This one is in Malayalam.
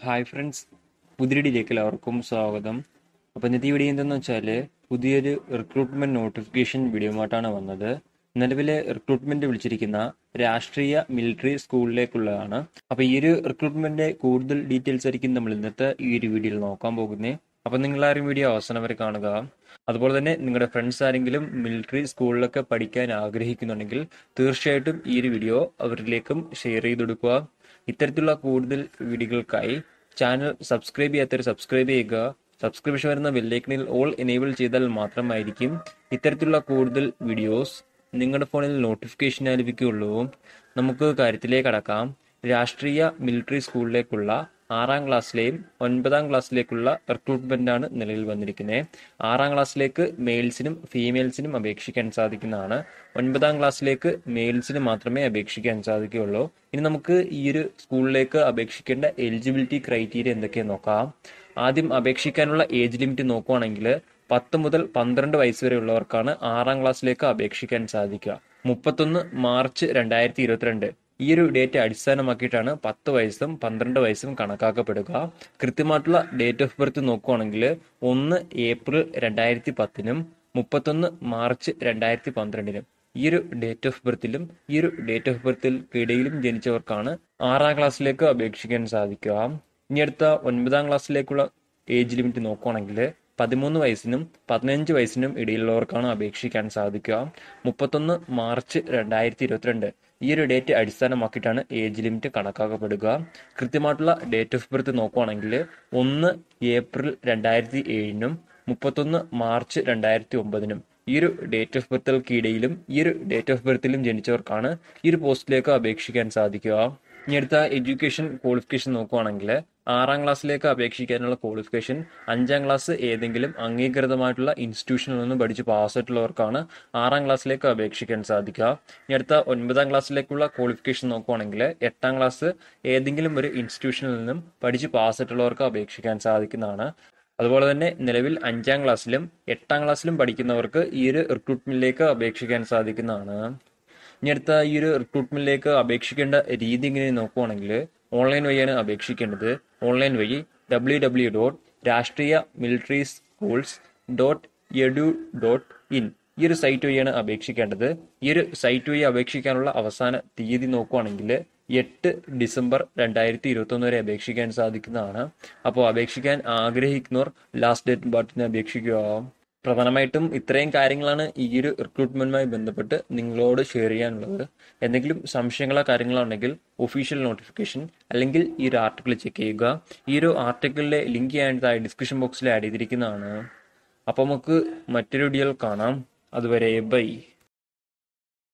ഹായ് ഫ്രണ്ട്സ് പുതിയടിയിലേക്ക് എല്ലാവർക്കും സ്വാഗതം അപ്പോൾ ഇന്നത്തെ ഈ വീഡിയോ എന്തെന്ന് വെച്ചാൽ പുതിയൊരു റിക്രൂട്ട്മെന്റ് നോട്ടിഫിക്കേഷൻ വീഡിയോമായിട്ടാണ് വന്നത് നിലവിലെ റിക്രൂട്ട്മെന്റ് വിളിച്ചിരിക്കുന്ന രാഷ്ട്രീയ മിലിറ്ററി സ്കൂളിലേക്കുള്ളതാണ് അപ്പോൾ ഈ ഒരു റിക്രൂട്ട്മെന്റ് കൂടുതൽ ഡീറ്റെയിൽസ് ആയിരിക്കും നമ്മൾ ഇന്നത്തെ ഈ ഒരു വീഡിയോയിൽ നോക്കാൻ പോകുന്നത് അപ്പോൾ നിങ്ങൾ ആരും വീഡിയോ അവസാനം വരെ കാണുക അതുപോലെ തന്നെ നിങ്ങളുടെ ഫ്രണ്ട്സ് ആരെങ്കിലും മിലിറ്ററി സ്കൂളിലൊക്കെ പഠിക്കാൻ ആഗ്രഹിക്കുന്നുണ്ടെങ്കിൽ തീർച്ചയായിട്ടും ഈ ഒരു വീഡിയോ അവരിലേക്കും ഷെയർ ചെയ്ത് കൊടുക്കുക ഇത്തരത്തിലുള്ള കൂടുതൽ വീഡിയോകൾക്കായി ചാനൽ സബ്സ്ക്രൈബ് ചെയ്യാത്തവർ സബ്സ്ക്രൈബ് ചെയ്യുക സബ്സ്ക്രിപ്ഷൻ വരുന്ന ബെല്ലൈക്കണിൽ ഓൾ എനേബിൾ ചെയ്താൽ മാത്രമായിരിക്കും ഇത്തരത്തിലുള്ള കൂടുതൽ വീഡിയോസ് നിങ്ങളുടെ ഫോണിൽ നോട്ടിഫിക്കേഷനായി ലഭിക്കുകയുള്ളൂ നമുക്ക് കാര്യത്തിലേക്ക് കടക്കാം രാഷ്ട്രീയ മിലിറ്ററി സ്കൂളിലേക്കുള്ള ആറാം ക്ലാസ്സിലെയും ഒൻപതാം ക്ലാസ്സിലേക്കുള്ള റിക്രൂട്ട്മെന്റ് ആണ് നിലവിൽ വന്നിരിക്കുന്നത് ആറാം ക്ലാസ്സിലേക്ക് മെയിൽസിനും ഫീമെയിൽസിനും അപേക്ഷിക്കാൻ സാധിക്കുന്നതാണ് ഒൻപതാം ക്ലാസ്സിലേക്ക് മെയിൽസിന് മാത്രമേ അപേക്ഷിക്കാൻ സാധിക്കുകയുള്ളൂ ഇനി നമുക്ക് ഈ ഒരു സ്കൂളിലേക്ക് അപേക്ഷിക്കേണ്ട എലിജിബിലിറ്റി ക്രൈറ്റീരിയ എന്തൊക്കെയെന്ന് നോക്കാം ആദ്യം അപേക്ഷിക്കാനുള്ള ഏജ് ലിമിറ്റ് നോക്കുവാണെങ്കിൽ പത്ത് മുതൽ പന്ത്രണ്ട് വയസ്സ് വരെ ഉള്ളവർക്കാണ് ആറാം ക്ലാസ്സിലേക്ക് അപേക്ഷിക്കാൻ സാധിക്കുക മുപ്പത്തൊന്ന് മാർച്ച് രണ്ടായിരത്തി ഇരുപത്തിരണ്ട് ഈ ഒരു ഡേറ്റ് അടിസ്ഥാനമാക്കിയിട്ടാണ് പത്ത് വയസ്സും പന്ത്രണ്ട് വയസ്സും കണക്കാക്കപ്പെടുക കൃത്യമായിട്ടുള്ള ഡേറ്റ് ഓഫ് ബർത്ത് നോക്കുവാണെങ്കിൽ ഒന്ന് ഏപ്രിൽ രണ്ടായിരത്തി പത്തിനും മുപ്പത്തൊന്ന് മാർച്ച് രണ്ടായിരത്തി പന്ത്രണ്ടിനും ഈ ഒരു ഡേറ്റ് ഓഫ് ബർത്തിലും ഈ ഒരു ഡേറ്റ് ഓഫ് ബർത്തിൽ ഇടയിലും ജനിച്ചവർക്കാണ് ആറാം ക്ലാസ്സിലേക്ക് അപേക്ഷിക്കാൻ സാധിക്കുക ഇനി അടുത്ത ഒൻപതാം ക്ലാസ്സിലേക്കുള്ള ഏജ് ലിമിറ്റ് നോക്കുവാണെങ്കിൽ പതിമൂന്ന് വയസ്സിനും പതിനഞ്ച് വയസ്സിനും ഇടയിലുള്ളവർക്കാണ് അപേക്ഷിക്കാൻ സാധിക്കുക മുപ്പത്തൊന്ന് മാർച്ച് രണ്ടായിരത്തി ഇരുപത്തിരണ്ട് ഈ ഒരു ഡേറ്റ് അടിസ്ഥാനമാക്കിയിട്ടാണ് ഏജ് ലിമിറ്റ് കണക്കാക്കപ്പെടുക കൃത്യമായിട്ടുള്ള ഡേറ്റ് ഓഫ് ബർത്ത് നോക്കുവാണെങ്കിൽ ഒന്ന് ഏപ്രിൽ രണ്ടായിരത്തി ഏഴിനും മുപ്പത്തൊന്ന് മാർച്ച് രണ്ടായിരത്തി ഒമ്പതിനും ഈ ഒരു ഡേറ്റ് ഓഫ് ബർത്തുകൾക്കിടയിലും ഈ ഒരു ഡേറ്റ് ഓഫ് ബർത്തിലും ജനിച്ചവർക്കാണ് ഈ ഒരു പോസ്റ്റിലേക്ക് അപേക്ഷിക്കാൻ സാധിക്കുക ഇനി അടുത്ത എഡ്യൂക്കേഷൻ ക്വാളിഫിക്കേഷൻ നോക്കുവാണെങ്കിൽ ആറാം ക്ലാസ്സിലേക്ക് അപേക്ഷിക്കാനുള്ള ക്വാളിഫിക്കേഷൻ അഞ്ചാം ക്ലാസ് ഏതെങ്കിലും അംഗീകൃതമായിട്ടുള്ള ഇൻസ്റ്റിറ്റ്യൂഷനിൽ നിന്ന് പഠിച്ച് പാസ്സായിട്ടുള്ളവർക്കാണ് ആറാം ക്ലാസ്സിലേക്ക് അപേക്ഷിക്കാൻ സാധിക്കുക ഇനി അടുത്ത ഒൻപതാം ക്ലാസ്സിലേക്കുള്ള ക്വാളിഫിക്കേഷൻ നോക്കുവാണെങ്കിൽ എട്ടാം ക്ലാസ് ഏതെങ്കിലും ഒരു ഇൻസ്റ്റിറ്റ്യൂഷനിൽ നിന്നും പഠിച്ച് പാസ്സായിട്ടുള്ളവർക്ക് അപേക്ഷിക്കാൻ സാധിക്കുന്നതാണ് അതുപോലെ തന്നെ നിലവിൽ അഞ്ചാം ക്ലാസ്സിലും എട്ടാം ക്ലാസ്സിലും പഠിക്കുന്നവർക്ക് ഈ ഒരു റിക്രൂട്ട്മെന്റിലേക്ക് അപേക്ഷിക്കാൻ സാധിക്കുന്നതാണ് ഇനി അടുത്ത ഈ ഒരു റിക്രൂട്ട്മെന്റിലേക്ക് അപേക്ഷിക്കേണ്ട രീതി എങ്ങനെ നോക്കുവാണെങ്കിൽ ഓൺലൈൻ വഴിയാണ് അപേക്ഷിക്കേണ്ടത് ഓൺലൈൻ വഴി W W dot Rashtriya military schools dot edu dot in ഈ ഒരു സൈറ്റ് വഴിയാണ് അപേക്ഷിക്കേണ്ടത് ഈ ഒരു സൈറ്റ് വഴി അപേക്ഷിക്കാനുള്ള അവസാന തീയതി നോക്കുവാണെങ്കിൽ എട്ട് ഡിസംബർ രണ്ടായിരത്തി ഇരുപത്തൊന്ന് വരെ അപേക്ഷിക്കാൻ സാധിക്കുന്നതാണ് അപ്പോൾ അപേക്ഷിക്കാൻ ആഗ്രഹിക്കുന്നവർ ലാസ്റ്റ് ഡേറ്റ് ബട്ടന് അപേക്ഷിക്കുക പ്രധാനമായിട്ടും ഇത്രയും കാര്യങ്ങളാണ് ഈ ഒരു റിക്രൂട്ട്മെന്റുമായി ബന്ധപ്പെട്ട് നിങ്ങളോട് ഷെയർ ചെയ്യാനുള്ളത് എന്തെങ്കിലും സംശയങ്ങളോ കാര്യങ്ങളോ ഉണ്ടെങ്കിൽ ഒഫീഷ്യൽ നോട്ടിഫിക്കേഷൻ അല്ലെങ്കിൽ ഈ ഒരു ആർട്ടിക്കിൾ ചെക്ക് ചെയ്യുക ഈ ഒരു ആർട്ടിക്കിളിലെ ലിങ്ക് ഞാൻ താഴെ ഡിസ്ക്രിപ്ഷൻ ബോക്സിൽ ആഡ് ചെയ്തിരിക്കുന്നതാണ് അപ്പോൾ നമുക്ക് മറ്റൊരു വീഡിയോയിൽ കാണാം അതുവരെ ബൈ